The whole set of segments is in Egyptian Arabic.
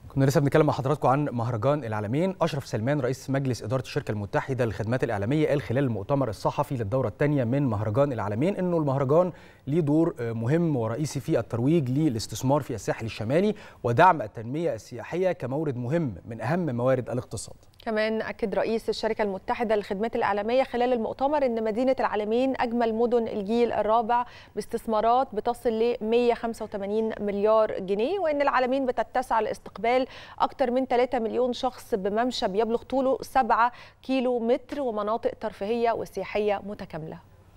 كنا لسه بنتكلم مع حضراتكم عن مهرجان العالمين اشرف سلمان رئيس مجلس اداره الشركه المتحده للخدمات الاعلاميه قال خلال المؤتمر الصحفي للدوره الثانيه من مهرجان العالمين انه المهرجان ليه دور مهم ورئيسي في الترويج للاستثمار في الساحل الشمالي ودعم التنميه السياحيه كمورد مهم من اهم موارد الاقتصاد كمان أكد رئيس الشركة المتحدة للخدمات الإعلامية خلال المؤتمر أن مدينة العالمين أجمل مدن الجيل الرابع باستثمارات بتصل ل 185 مليار جنيه وأن العالمين بتتسع لاستقبال أكثر من 3 مليون شخص بممشى بيبلغ طوله 7 كيلو متر ومناطق ترفيهية وسياحية متكاملة.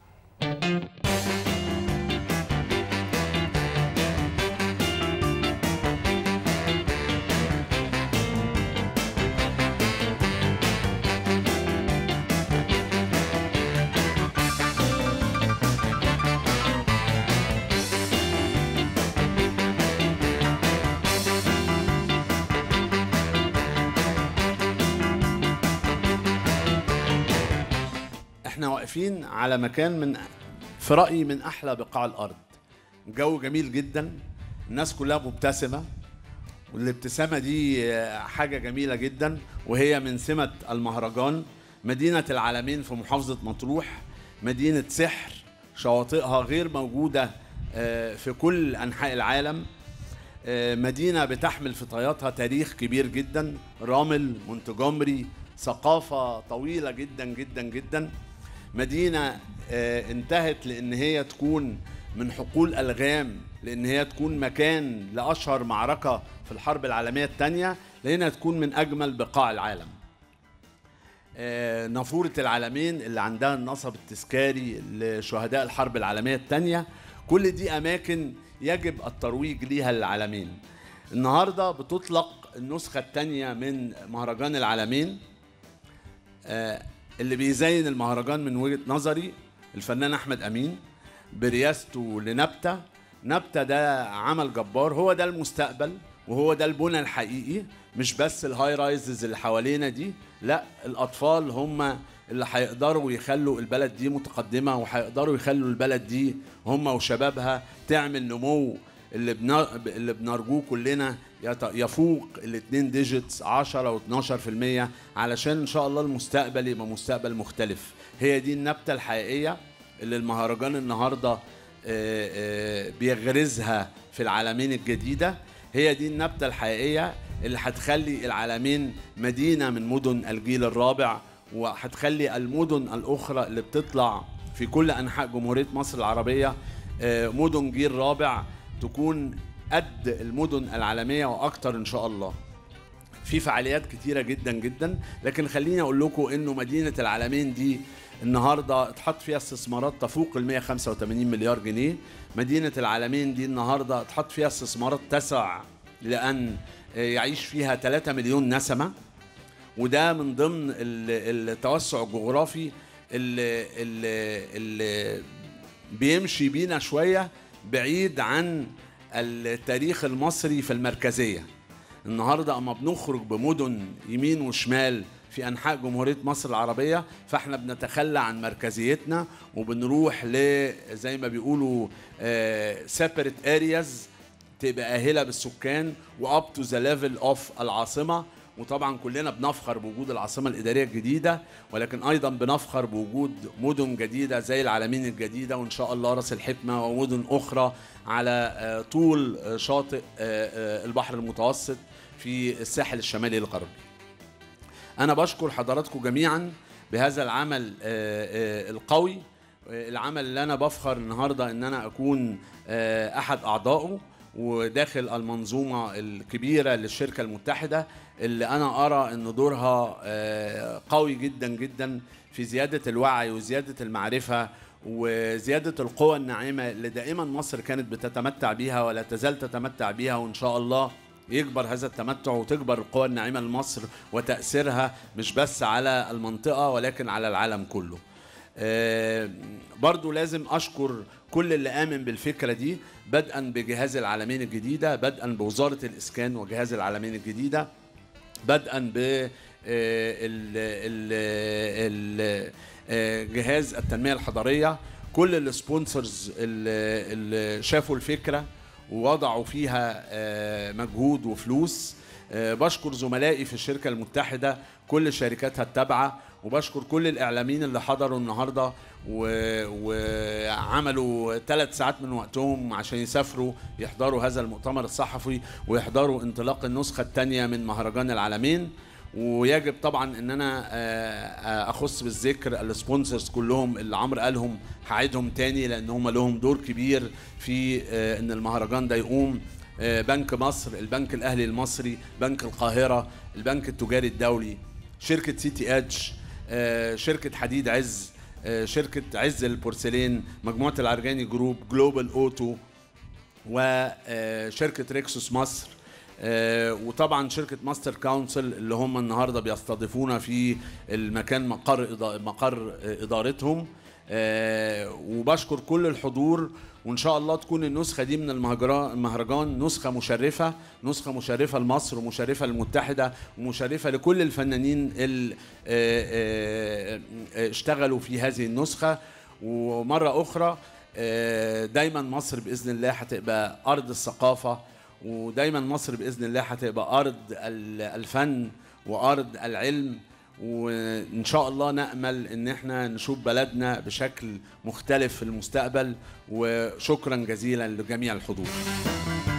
احنا واقفين على مكان من في رايي من احلى بقاع الارض جو جميل جدا الناس كلها مبتسمه والابتسامه دي حاجه جميله جدا وهي من سمه المهرجان مدينه العالمين في محافظه مطروح مدينه سحر شواطئها غير موجوده في كل انحاء العالم مدينه بتحمل في طياتها تاريخ كبير جدا رامل مونتجومري ثقافه طويله جدا جدا جدا مدينه انتهت لان هي تكون من حقول الغام لان هي تكون مكان لاشهر معركه في الحرب العالميه الثانيه لانها تكون من اجمل بقاع العالم نافوره العالمين اللي عندها النصب التذكاري لشهداء الحرب العالميه الثانيه كل دي اماكن يجب الترويج ليها للعالمين النهارده بتطلق النسخه الثانيه من مهرجان العالمين اللي بيزين المهرجان من وجهه نظري الفنان احمد امين برياسته لنبته نبته ده عمل جبار هو ده المستقبل وهو ده البنى الحقيقي مش بس الهاي رايزز اللي حوالينا دي لا الاطفال هم اللي هيقدروا يخلوا البلد دي متقدمه وهيقدروا يخلوا البلد دي هم وشبابها تعمل نمو اللي بنا... اللي بنرجوه كلنا يفوق الاثنين ديجيتس 10 و12% علشان ان شاء الله المستقبل يبقى مستقبل مختلف هي دي النبته الحقيقيه اللي المهرجان النهارده بيغرزها في العالمين الجديده هي دي النبته الحقيقيه اللي هتخلي العالمين مدينه من مدن الجيل الرابع وهتخلي المدن الاخرى اللي بتطلع في كل انحاء جمهوريه مصر العربيه مدن جيل رابع تكون قد المدن العالميه واكتر ان شاء الله في فعاليات كتيره جدا جدا لكن خليني اقول لكم انه مدينه العالمين دي النهارده اتحط فيها استثمارات تفوق ال 185 مليار جنيه مدينه العالمين دي النهارده اتحط فيها استثمارات تسع لان يعيش فيها 3 مليون نسمه وده من ضمن التوسع الجغرافي اللي, اللي, اللي بيمشي بينا شويه بعيد عن التاريخ المصري في المركزيه النهارده اما بنخرج بمدن يمين وشمال في انحاء جمهوريه مصر العربيه فاحنا بنتخلى عن مركزيتنا وبنروح ل زي ما بيقولوا سيبريت ارياز تبقى اهله بالسكان واب تو ذا ليفل اوف العاصمه وطبعا كلنا بنفخر بوجود العاصمه الاداريه الجديده ولكن ايضا بنفخر بوجود مدن جديده زي العالمين الجديده وان شاء الله راس الحكمه ومدن اخرى على طول شاطئ البحر المتوسط في الساحل الشمالي الغربي. انا بشكر حضراتكم جميعا بهذا العمل القوي العمل اللي انا بفخر النهارده ان انا اكون احد اعضائه وداخل المنظومه الكبيره للشركه المتحده اللي انا ارى ان دورها قوي جدا جدا في زياده الوعي وزياده المعرفه وزياده القوى الناعمه اللي دائما مصر كانت بتتمتع بيها ولا تزال تتمتع بيها وان شاء الله يكبر هذا التمتع وتكبر القوى الناعمه لمصر وتاثيرها مش بس على المنطقه ولكن على العالم كله. برضو لازم اشكر كل اللي امن بالفكره دي بدءا بجهاز العالمين الجديده بدءا بوزاره الاسكان وجهاز العالمين الجديده بدءا ب جهاز التنميه الحضريه كل السبونسرز اللي شافوا الفكره ووضعوا فيها مجهود وفلوس آه، بشكر زملائي في الشركة المتحدة كل شركاتها التابعة وبشكر كل الإعلاميين اللي حضروا النهاردة و- وعملوا ثلاث ساعات من وقتهم عشان يسافروا يحضروا هذا المؤتمر الصحفي ويحضروا انطلاق النسخة الثانية من مهرجان العالمين ويجب طبعا ان انا آه، آه، اخص بالذكر السبونسرز كلهم اللي عمرو قالهم هعيدهم تاني لان هم لهم دور كبير في آه، ان المهرجان ده يقوم آه، بنك مصر البنك الاهلي المصري بنك القاهره البنك التجاري الدولي شركه سي تي ادج آه، شركه حديد عز آه، شركه عز البورسلين مجموعه العرجاني جروب جلوبال اوتو وشركه ريكسوس مصر آه، وطبعا شركه ماستر كونسل اللي هم النهارده بيستضيفونا في المكان مقر إضا- مقر آه، ادارتهم آه، وبشكر كل الحضور وان شاء الله تكون النسخه دي من المهجرا- المهرجان نسخه مشرفه نسخه مشرفه لمصر ومشرفه للمتحده ومشرفه لكل الفنانين اللي آه، آه، آه، اشتغلوا في هذه النسخه ومره اخرى آه، دايما مصر باذن الله هتبقى ارض الثقافه ودايما مصر باذن الله هتبقى ارض ال- الفن وارض العلم وان شاء الله نامل ان احنا نشوف بلدنا بشكل مختلف في المستقبل وشكرا جزيلا لجميع الحضور